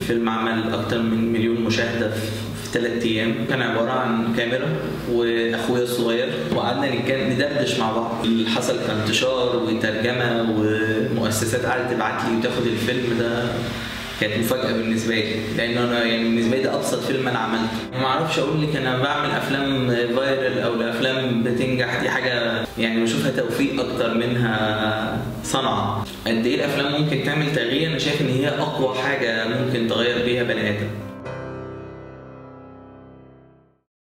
فيلم عمل اكتر من مليون مشاهده في ثلاث ايام كان عباره عن كاميرا واخويا الصغير وقعدنا نتكلم ندردش مع بعض اللي حصل كان انتشار وترجمه ومؤسسات قعدت تبعت لي وتاخد الفيلم ده كانت مفاجاه بالنسبه لي لان انا يعني بالنسبه لي ده ابسط فيلم انا عملته ما اعرفش اقول لك انا بعمل افلام فايرل او الافلام بتنجح دي حاجه يعني بشوفها توفيق اكتر منها صنعه قد ايه الافلام ممكن تعمل تغيير انا شايف ان هي اقوى حاجه ممكن تغير بيها بني ادم